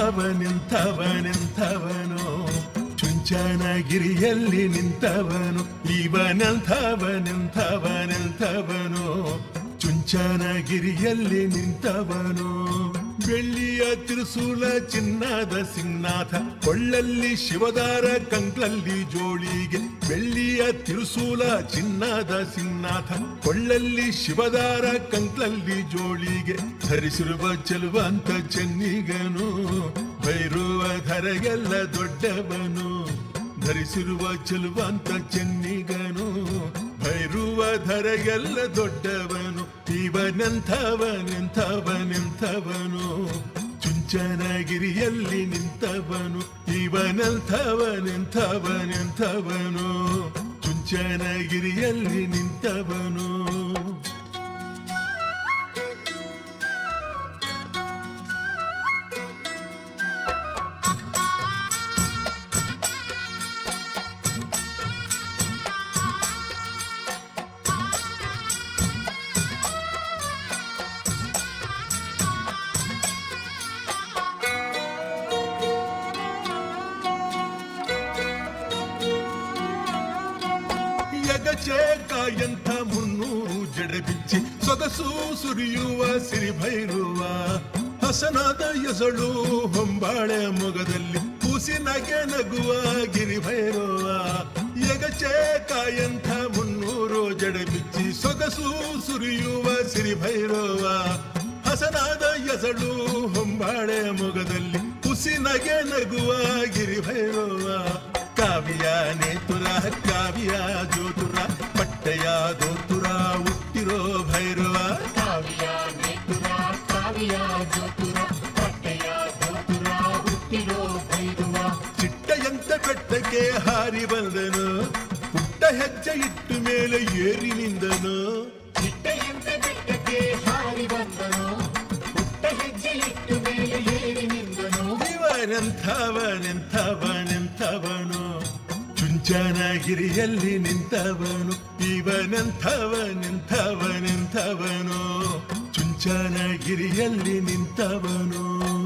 ಇವನೆಂಥವನೆಂಥವನೆಂಥವನು ಚುಂಚನಗಿರಿಯಲ್ಲಿ ನಿಂತವನು ಇವನೆಂಥವನೆಂಥವನೆಂಥವನು ಚುಂಚನಗಿರಿಯಲ್ಲಿ ನಿಂತವನು ಬೆಳ್ಳಿಯ ತಿರುಸೂಲ ಚಿನ್ನದ ಸಿಂಹನಾಥ ಕೊಳ್ಳಲ್ಲಿ ಶಿವದಾರ ಕಂಕ್ಲಲ್ಲಿ ಜೋಳಿಗೆ ಬೆಳ್ಳಿಯ ತಿರುಸೂಲ ಚಿನ್ನದ ಸಿಂಹನಾಥ ಕೊಳ್ಳಲ್ಲಿ ಶಿವದಾರ ಕಂಕ್ಲಲ್ಲಿ ಜೋಳಿಗೆ ಧರಿಸಿರುವ ಚೆಲುವಂತ ಚೆನ್ನಿಗನು ಭೈರುವ ಧರೆಗೆಲ್ಲ ದೊಡ್ಡವನು ಧರಿಸಿರುವ ಚೆಲುವಂತ ಚೆನ್ನಿಗನು ಭೈರುವ ಧರೆಗೆಲ್ಲ ದೊಡ್ಡವನು ಇವನೆಂಥವನೆಂಥವನೆಂಥವನು ಚುಂಚನಗಿರಿಯಲ್ಲಿ ನಿಂತವನು ಇವನೆಂಥವನೆಂಥವನೆಂಥವನು ಚುಂಚನಗಿರಿಯಲ್ಲಿ ನಿಂತವನು ಯಗಚೇಕಾಯಂಥ ಮುನ್ನೂರು ಜಡಬಿಚ್ಚಿ ಸೊಗಸು ಸುರಿಯುವ ಸಿರಿಭೈರುವ ಹಸನಾದ ಎಸಳು ಹೊಂಬಾಳೆ ಮೊಗದಲ್ಲಿ ಕೂಸಿನಗೆ ನಗುವ ಗಿರಿಭೈರುವ ಯಗಚೇಕಾಯಂಥ ಮುನ್ನೂರು ಜಡಬಿಚ್ಚಿ ಸೊಗಸು ಸುರಿಯುವ ಸಿರಿಭೈರವ ಹಸನಾದ ಎಸಳು ಹೊಂಬಾಳೆ ಮೊಗದಲ್ಲಿ ಕುಸಿನಗೆ ನಗುವ ಗಿರಿಭೈರವ ಕಾವ್ಯ ನೇತುರ ಕಾವ್ಯ ಜೋತುರ ಪಟ್ಟೆಯ ದೋತುರ ಹುಟ್ಟಿರೋ ಭೈರವ ಕಾವ್ಯ ನೇತುರ ಕಾವ್ಯ ಜ್ಯೋತುರ ಪಟ್ಟೆಯ ಜ್ಯೋತುರ ಹುಟ್ಟಿರೋ ಭೈರವ ಚಿಟ್ಟೆಯಂತ ಬೆಟ್ಟಕ್ಕೆ ಹಾರಿ ಬಂದನು ಪುಟ್ಟ ಹೆಜ್ಜೆ ಇಟ್ಟು ಮೇಲೆ ಏರಿ ನಿಂದನು ಚಿಟ್ಟೆಯಂತೆ ಬೆಟ್ಟಕ್ಕೆ ಹಾರಿ ಬಂದನು ಪುಟ್ಟ ಹೆಜ್ಜೆ ಇಟ್ಟು ಮೇಲೆ ಏರಿ ನಿಂದನು ಇವನೆಂಥವನೆಂಥವನೆಂಥವನು ಚುಂಚನಗಿರಿಯಲ್ಲಿ ನಿಂತವನು ಇವನೆಂಥವನೆಂಥವನೆಂಥವನು ಚುಂಚನಗಿರಿಯಲ್ಲಿ ನಿಂತವನು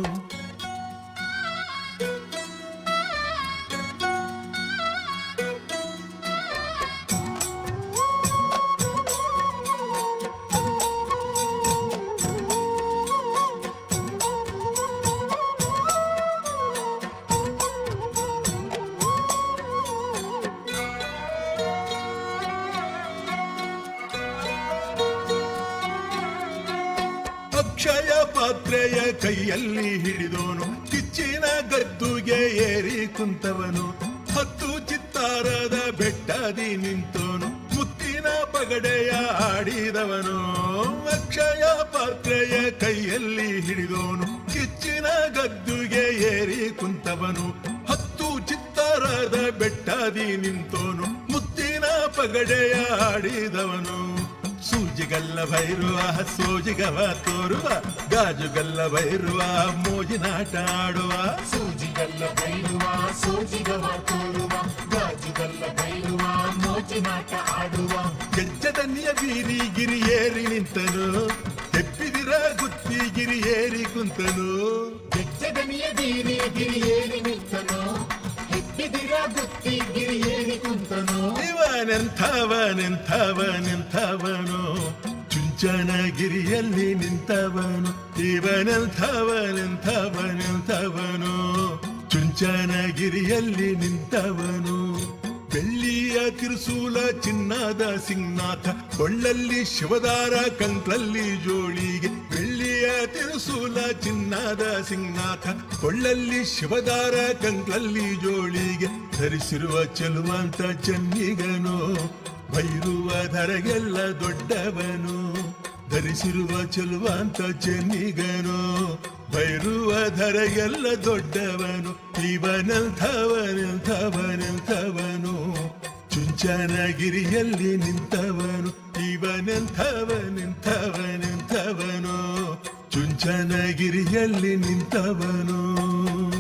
ಅಕ್ಷಯ ಪಾತ್ರೆಯ ಕೈಯಲ್ಲಿ ಹಿಡಿದೋನು ಕಿಚ್ಚಿನ ಗದ್ದುಗೆ ಏರಿ ಕುಂತವನು ಹತ್ತು ಚಿತ್ತಾರದ ಬೆಟ್ಟದಿ ನಿಂತೋನು ಮುತ್ತಿನ ಪಗಡೆಯ ಆಡಿದವನು ಅಕ್ಷಯ ಪಾತ್ರೆಯ ಕೈಯಲ್ಲಿ ಹಿಡಿದೋನು ಕಿಚ್ಚಿನ ಗದ್ದುಗೆ ಏರಿ ಕುಂತವನು ಹತ್ತು ಚಿತ್ತಾರದ ಬೆಟ್ಟದಿ ನಿಂತೋನು ಮುತ್ತಿನ ಪಗಡೆಯ ಆಡಿದವನು ಸೂಜಿಗಲ್ಲ ಭೈರುವ ಸೋಜಿಗವ ತೋರುವ ಗಾಜುಗಲ್ಲ ಭೈರುವ ಮೋಜಿನಾಟ ಆಡುವ ಸೂಜಿಗಲ್ಲ ಬೈರುವ ಸೋಜಿಗವ ತೋರುವ ಗಾಜುಗಲ್ಲ ಬೈರುವ ಮೋಜಿನಾಟ ಆಡುವ ಗೆಜ್ಜದನ್ನಿಯ ಬೀರಿ ಗಿರಿ ಏರಿ ನಿಂತನು ತೆಪ್ಪಿದಿರ ಗುತ್ತಿ ಗಿರಿ ಏರಿ ಕುಂತನು ಬೆಚ್ಚದನಿಯ ಬೀರಿ ಗಿರಿ ಏರಿ ನಿಂತನು ಹೆಪ್ಪಿದಿರ ಗುತ್ತಿ ಗಿರಿ ಏರಿ ಕುಂತನು ಇವನೆಂಥವನೆಂಥವನೆಂಥವನು ಚುಂಚನಗಿರಿಯಲ್ಲಿ ನಿಂತವನು ಇವನೆಂಥವನೆಂಥವನೆಂಥವನು ಚುಂಚನಗಿರಿಯಲ್ಲಿ ನಿಂತವನು ಬೆಳ್ಳಿಯ ತಿರುಸೂಲ ಚಿನ್ನದ ಸಿಂಹನಾಥ ಕೊಳ್ಳಲ್ಲಿ ಶಿವದಾರ ಕಂಕ್ಲಲ್ಲಿ ಜೋಳಿಗೆ ಬೆಳ್ಳಿಯ ತಿರುಸೂಲ ಚಿನ್ನದ ಸಿಂಹನಾಥ ಕೊಳ್ಳಲ್ಲಿ ಶಿವದಾರ ಕಂಕ್ಲಲ್ಲಿ ಜೋಳಿಗೆ ಧರಿಸಿರುವ ಚೆಲುವಂತ ಚೆನ್ನಿಗನು ಭೈರುವ ಧರೆಗೆಲ್ಲ ದೊಡ್ಡವನು ಧರಿಸಿರುವ ಚೆಲುವಂತ ಚೆನ್ನಿಗನು ಭೈರುವ ಧರೆಗೆಲ್ಲ ದೊಡ್ಡವನು ಇವನೆಂಥವನೆಂಥವನೆಂಥವನು ಚುಂಚನಗಿರಿಯಲ್ಲಿ ನಿಂತವನು ಇವನೆಂಥವನೆಂಥವನೆಂಥವನು ಚುಂಚನಗಿರಿಯಲ್ಲಿ ನಿಂತವನು